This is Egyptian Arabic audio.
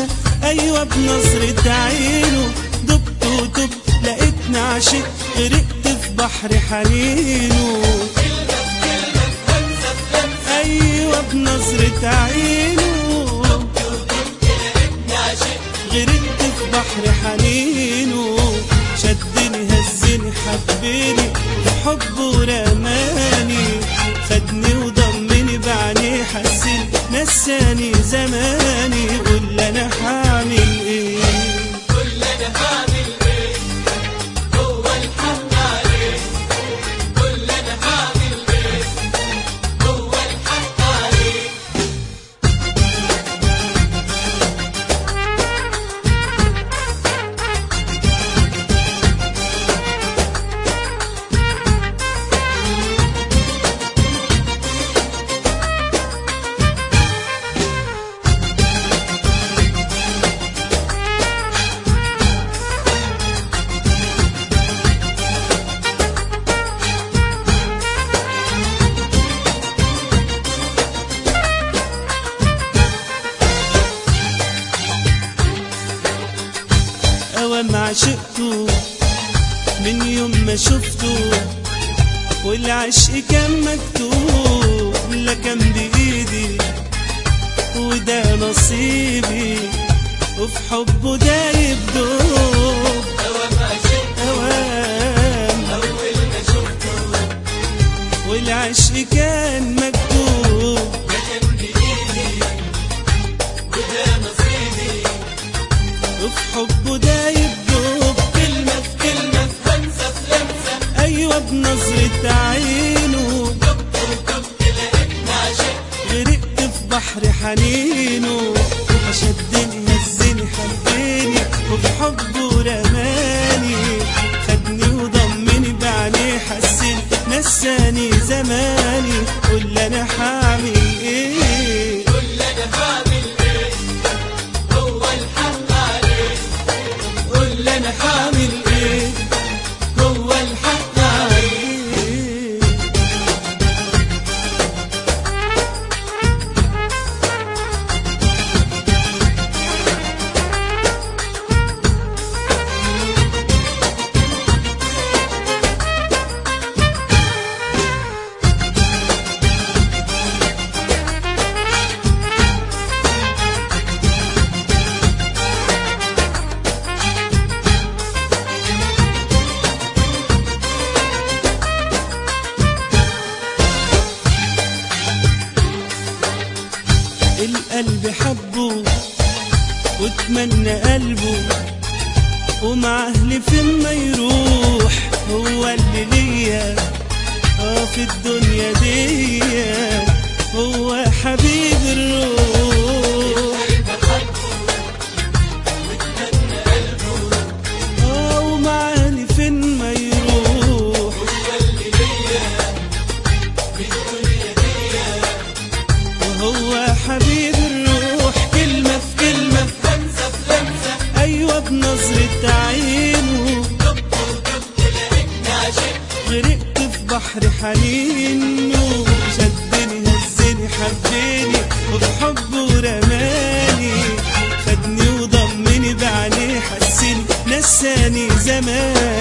انسى ايوه بنظرة عينه دبت ودبت لقيتني عاشق غرقت في بحر حنينه ايوه بنظرة عينه غرقت في بحر حنينه شدني هزني حبني بحبه رماني خدني وضمني بعينيه حسن نساني زماني قول انا هعمل ايه اوام عشقته من يوم ما شفته والعشق كان مكتوب لا كان بايدي وده نصيبي وفي حبه دايب دوب اوام والعشق كان مكتوب وفي حبه دايب دوب كلمة في كلمة في همسة في لمسة أيوة بنظرة عينه غرقت في بحر حنينه شدني هزني حبني وفي حبه رماني خدني وضمني بعينيه حسن نساني زماني قول انا هعمل ايه قول انا هعمل ايه هو الحق عليه القلب حبه واتمنى قلبه ومع اهلي فين ما يروح هو اللي ليا اه في الدنيا دي هو حبيب الروح اه ومع اهلي فين ما يروح وهو حبيب الروح كلمة في كلمة في همسة في لمسة أيوة بنظرة عينه غرقت في بحر حنينه شدني هزني حبني وبحبه رماني خدني وضمني بعينيه حسني نساني زمان